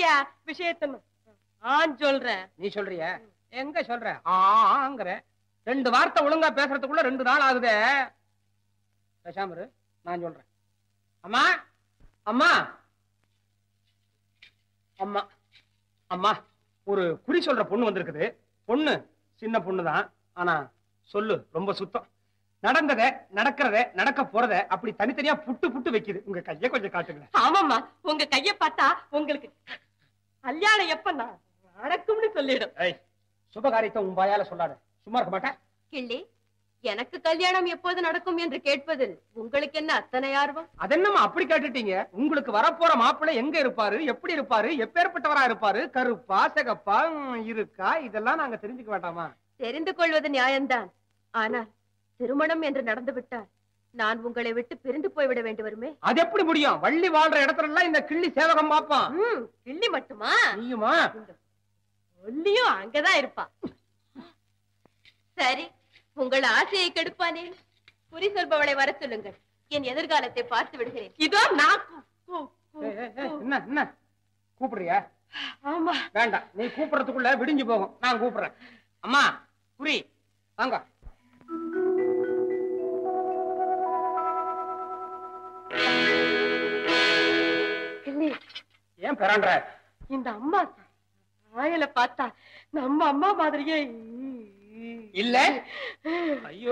இல்லையா விஷயத்த நான் சொல்றேன் நீ சொல்றிய எங்க சொல்ற ஆங்கிற ரெண்டு வார்த்தை ஒழுங்கா பேசுறதுக்குள்ள ரெண்டு நாள் ஆகுதே பேசாம இரு, நான் சொல்றேன் அம்மா அம்மா அம்மா அம்மா ஒரு குறி சொல்ற பொண்ணு வந்திருக்குது பொண்ணு சின்ன பொண்ணு தான் ஆனா சொல்லு ரொம்ப சுத்தம் நடந்தத நடக்கிறத நடக்க போறத அப்படி தனித்தனியா புட்டு புட்டு வைக்குது உங்க கைய கொஞ்சம் காட்டுங்களேன் ஆமாம்மா உங்க கைய பார்த்தா உங்களுக்கு கல்யாணம் எப்ப நான் நடக்கும்னு சொல்லிடும் ஏய் சுபகாரியத்தை உன் வாயால சொல்லாத சும்மா இருக்க மாட்டேன் கிள்ளி எனக்கு கல்யாணம் எப்போது நடக்கும் என்று கேட்பதில் உங்களுக்கு என்ன அத்தனை ஆர்வம் அதென்னமா அப்படி கேட்டுட்டீங்க உங்களுக்கு வரப்போற மாப்பிள்ளை எங்க இருப்பாரு எப்படி இருப்பாரு எப்பேற்பட்டவரா இருப்பாரு கருப்பா சிகப்பா ம், இருக்கா இதெல்லாம் நாங்க தெரிஞ்சுக்க வேண்டாமா தெரிந்து கொள்வது நியாயம்தான் ஆனால் திருமணம் என்று நடந்து விட்டால் நான் உங்களை விட்டு பிரிந்து போய்விட வேண்டி வருமே அது எப்படி முடியும் வள்ளி வாழ்ற இடத்துல எல்லாம் இந்த கிள்ளி சேவகம் பாப்பான் ம், கிள்ளி மட்டுமா நீயுமா ஒல்லியும் அங்கதான் இருப்பா சரி உங்கள் ஆசையை கெடுப்பானே குறி சொல்பவளை வர சொல்லுங்கள் என் எதிர்காலத்தை பார்த்து விடுகிறேன் இதோ நான் கூ- கூ- கூ- ஏய், ஏய், ஏய், என்ன என்ன கூப்பிடுறியா ஆமா வேண்டாம் நீ கூப்பிடுறதுக்குள்ள விடிஞ்சு போகும் நான் கூப்பிடுறேன் அம்மா குறி வாங்க கிள்ளி ஏன் பெறான்ற இந்த அம்மா சாயல பார்த்தா நம்ம அம்மா மாதிரியே இல்ல ஐயோ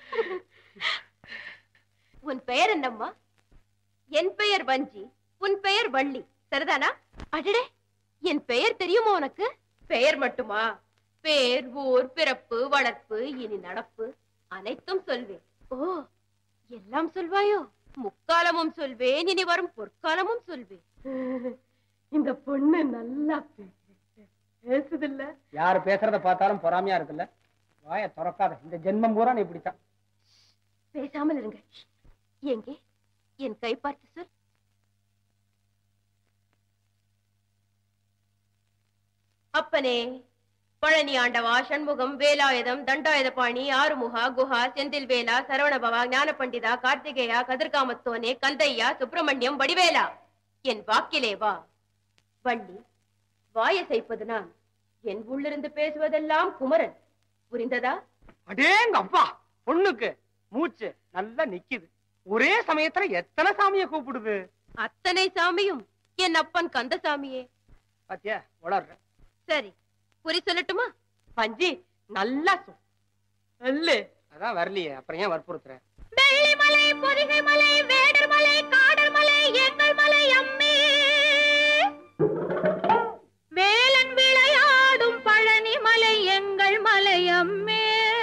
உன் பெயர் என்னம்மா என் பெயர் வஞ்சி உன் பெயர் வள்ளி சரிதானா அடடே என் பெயர் தெரியுமா உனக்கு பெயர் மட்டுமா பேர் ஊர் பிறப்பு வளர்ப்பு இனி நடப்பு அனைத்தும் சொல்வேன் ஓ எல்லாம் சொல்வாயோ முக்காலமும் சொல்வேன் இனி வரும் பொற்காலமும் சொல்வேன் இந்த பொண்ணு நல்லா பேசுதில்ல யாரு பேசுறத பார்த்தாலும் பொறாமையா இருக்குல்ல வாய திறக்காத இந்த ஜென்மம் பூரா நீ இப்படித்தான் பேசாமல் இருங்க எங்கே என் கை பார்த்து சொல் அப்பனே பழனி ஆண்டவா சண்முகம் வேலாயுதம் தண்டாயுதபாணி ஆறுமுகா குஹா செந்தில் வேலா சரவணபவா ஞான பண்டிதா கார்த்திகேயா கதிர்காமத்தோனே கந்தையா சுப்பிரமணியம் வடிவேலா என் வாக்கிலே வா வள்ளி வாயை செய்ப்பது நான் என் உள்ளிருந்து பேசுவதெல்லாம் குமரன் புரிந்ததா அடேங்க அப்பா பொண்ணுக்கு மூச்சு நல்லா நிக்குது ஒரே சமயத்துல எத்தனை சாமிய கூப்பிடுது அத்தனை சாமியும் என் அப்பன் கந்தசாமியே பாத்தியா வளர்ற சரி குறி சொல்லட்டுமா பஞ்சி நல்லா சொல் சொல்லு அதான் வரலையே அப்புறம் ஏன் வற்புறுத்துற வெள்ளிமலை பொதிகை மலை வேடர் மலை காடர் மலை எங்கள் மலை அம்மே வேலன் விளையாடும் பழனி மலை எங்கள் மலை அம்மே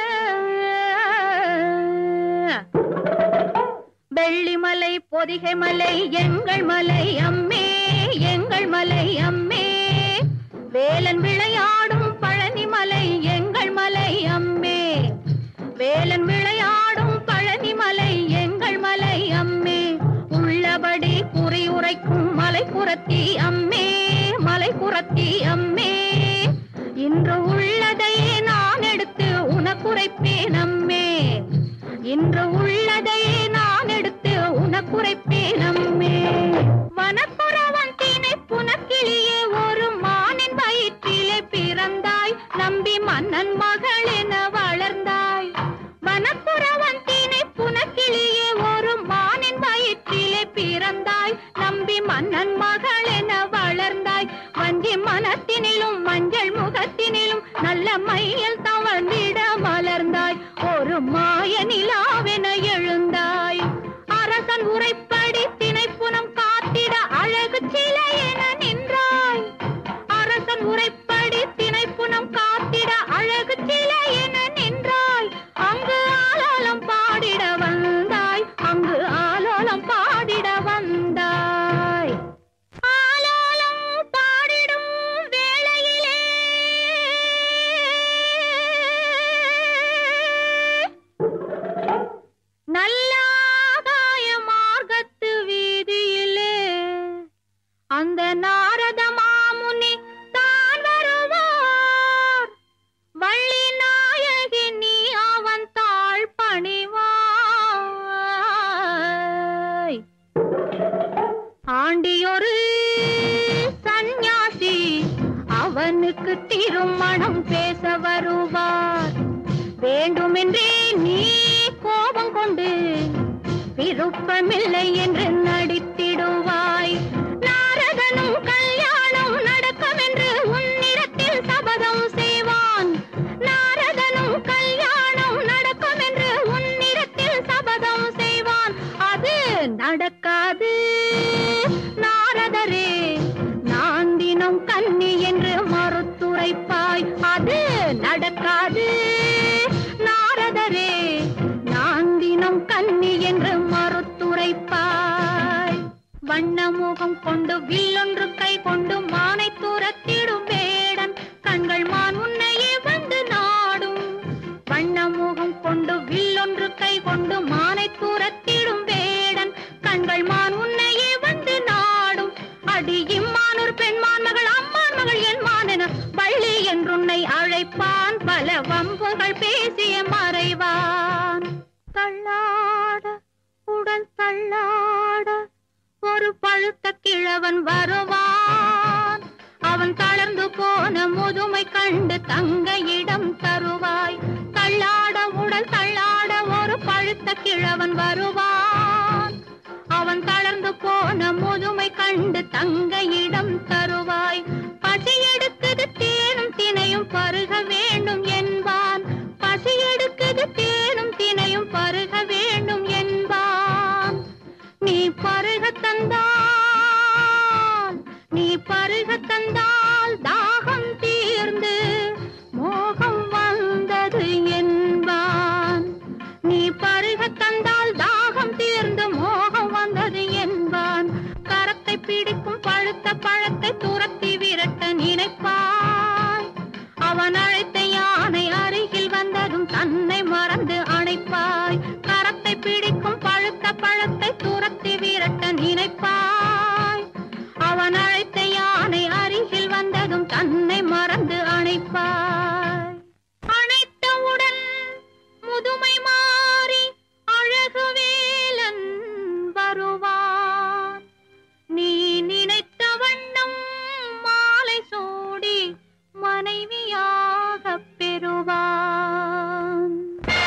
வெள்ளிமலை பொதிகை மலை எங்கள் மலை அம்மே எங்கள் மலை அம்மே வேலன் விளையாடும் பழனி மலை எங்கள் மலை அம்மே வேலன் விளையாடும் பழனி மலை எங்கள் மலை அம்மே உள்ளபடி குறி உரைக்கும் மலை புறத்தி அம்மே மலை புறத்தி அம்மே இன்று உள்ளதையே நான் எடுத்து உனக்குரைப்பேன் அம்மே இன்று உள்ளதையே நான் எடுத்து உனக்குரைப்பேன் அம்மே வனப்புறவன் தினை புனக்கிளியே ஒரு மானின் வயிற்றிலே பிறந்தாய் நம்பி மன்னன் மகள் என வளர்ந்தாய் வனப்புறவன் தினை புனக்கிளியே ஒரு மானின் வயிற்றிலே பிறந்தாய் நம்பி மன்னன் மகள் என வளர்ந்தாய் வஞ்சி மனத்தினிலும் மஞ்சள் முகத்தினிலும் நல்ல மையல் தவழ்ந்திட மலர்ந்தாய் ஒரு மாய நிலாவென எழுந்தாய் அரசன் உரைப்படி திணைப்புனம் காத்திட அழகு சிலை என நின்றாய் அரசன் உரைப்படி திணைப்புனம் காத்திட அழகு சிலை என நின்றாய் அங்கு ஆலோலம் பாடிட வந்தாய் அங்கு ஆலோலம் பாடிட வந்தாய் ஆலோலம் பாடிடும் வேளையிலே நல்லாதாய மார்க்கத்து வீதியிலே அந்த நாரத மாமுனி தான் வருவார் வள்ளி நாயகி நீ அவன் தாழ் பணிவாய் ஆண்டியொரு சந்நியாசி பெண்ணுக்கு திருமணம் பேச வருவார் வேண்டுமென்றே நீ கோபம் கொண்டு விருப்பமில்லை என்று நடித்திடுவாய் நாரதனும் கல்யாணம் நடக்கும் என்று உன்னிடத்தில் சபதம் செய்வான் நாரதனும் கல்யாணம் நடக்கும் என்று உன்னிடத்தில் சபதம் செய்வான் அது நடக்காது நாரதரே நான் தினம் கன்னி என்று மறுத்துரைப்பாய் அது நடக்காது நாரதரே நான் தினம் கன்னி என்று மறுத்துரைப்பாய் வண்ண முகம் கொண்டு வில்லொன்று கை கொண்டு மானை துரத்திடும் வேடன் கண்கள் மான் உன்னையே வந்து நாடும் வண்ண முகம் கொண்டு வில்லொன்று கை கொண்டு மானை துரத்திடும் வேடன் கண்கள் மான் உன்னையே வந்து நாடும் அடி இம்மானூர் பெண்மான் மகள் அம்மான் மகள் என் மானென வள்ளி என்றுன்னை அழைப்பான் பல வம்புகள் பேசிய மறைவான் தள்ளாட உடல் தள்ளாட ஒரு பழுத்த கிழவன் வருவான் அவன் தளர்ந்து போன முதுமை கண்டு தங்கையிடம் தருவாய் தள்ளாட உடல் தள்ளாட ஒரு பழுத்த கிழவன் வருவான் அவன் தளர்ந்து போன முதுமை கண்டு தங்கையிடம் தருவாய் பசி எடுக்குது தேனும் தினையும் பருக வேண்டும் என்பான் பசி எடுக்குது தேனும் தினையும் பருக வேண்டும் என்பான் நீ பருக தந்தால் நீ பருக தந்தால் தாகம் தீர்ந்து மோகம் வந்தது என்பான் நீ பருக தந்தால் தாகம் தீர்ந்து மோகம் வந்தது என்பான் கரத்தை பிடிக்கும் பழுத்த பழத்தை துரத்தி விரட்ட நினைப்பாய் அவன் அழைத்த யானை அருகில் வந்ததும் தன்னை மறந்து அணைப்பாய் கரத்தை பிடிக்கும் பழுத்த பழத்தை துரத்தி விரட்ட நினைப்பாய் அவன் அழைத்த யானை அருகில் வந்ததும் தன்னை மறந்து அணைப்பாய் அணைத்தவுடன் முதுமை மாறி அழகு வேலன் வருவான் நீ நினைத்த வண்ணம் மாலை சூடி மனைவியாக பெறுவான்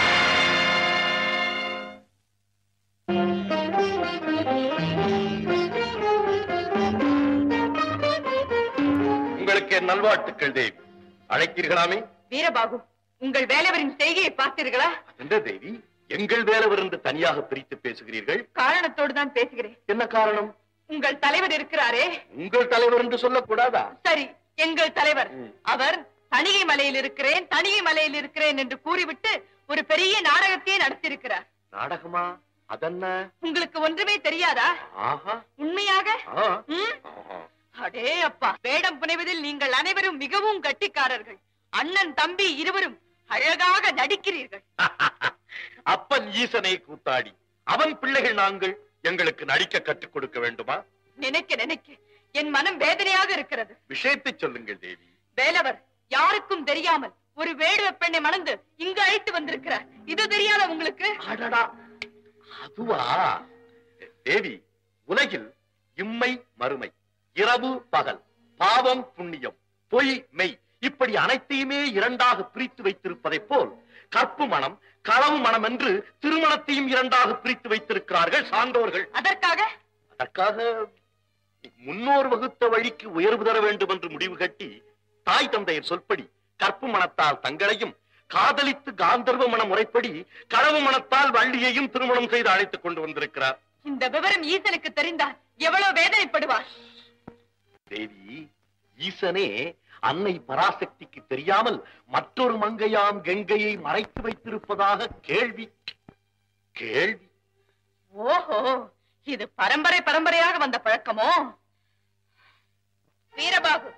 உங்களுக்கு என் நல்வாழ்த்துக்கள் தேவி அழைத்தீர்களாமே வீரபாகு உங்கள் வேலைவரின் செய்கையை பார்த்தீர்களா என்ற தேவி எங்கள் வேலவர் என்று தனியாக பிரித்து பேசுகிறீர்கள் காரணத்தோடு தான் பேசுகிறேன் என்ன காரணம் உங்கள் தலைவர் இருக்கிறாரே உங்கள் தலைவர் என்று சொல்லக்கூடாதா சரி எங்கள் தலைவர் ம். அவர் தணிகை மலையில் இருக்கிறேன் தணிகை மலையில் இருக்கிறேன் என்று கூறிவிட்டு ஒரு பெரிய நாடகத்தையே நடத்தியிருக்கிறார் நாடகமா அதென்ன உங்களுக்கு ஒன்றுமே தெரியாதா ஆஹா உண்மையாக ஆ, ம்? ஆஹா. அடே அப்பா வேடம் புனைவதில் நீங்கள் அனைவரும் மிகவும் கட்டிக்காரர்கள் அண்ணன் தம்பி இருவரும் அழகாக நடிக்கிறீர்கள் அப்பன் ஈசனை கூத்தாடி அவன் பிள்ளைகள் நாங்கள் எங்களுக்கு நடிக்க கற்றுக் கொடுக்க வேண்டுமா நினைக்க நினைக்க என் மனம் வேதனையாக இருக்கிறது விஷயத்தை சொல்லுங்கள் தேவி வேலவர் யாருக்கும் தெரியாமல் ஒரு வேடுவ பெண்ணை மணந்து இங்கு அழைத்து வந்திருக்கிறார் இது தெரியாத உங்களுக்கு அடடா அதுவா தேவி உலகில் இம்மை மறுமை இரவு பகல் பாவம் புண்ணியம் பொய் மெய் இப்படி அனைத்தையுமே இரண்டாக பிரித்து வைத்திருப்பதைப் போல் கற்பு மனம் களவு மனம் என்று திருமணத்தையும் இரண்டாக பிரித்து வைத்திருக்கிறார்கள் சான்றோர்கள் அதற்காக அதற்காக முன்னோர் வகுத்த வழிக்கு உயர்வு தர வேண்டும் என்று முடிவு கட்டி தாய் தந்தையர் சொல்படி கற்பு மனத்தால் தங்களையும் காதலித்து காந்தர்வ மன முறைப்படி களவு மனத்தால் வள்ளியையும் திருமணம் செய்து அழைத்துக் கொண்டு வந்திருக்கிறார் இந்த விவரம் ஈசனுக்கு தெரிந்தால் எவ்வளவு வேதனைப்படுவார் தேவி ஈசனே அன்னை பராசக்திக்கு தெரியாமல் மற்றொரு மங்கையாம் கங்கையை மறைத்து வைத்திருப்பதாக கேள்வி கேள்வி ஓஹோ இது பரம்பரை பரம்பரையாக வந்த பழக்கமோ வீரபாகு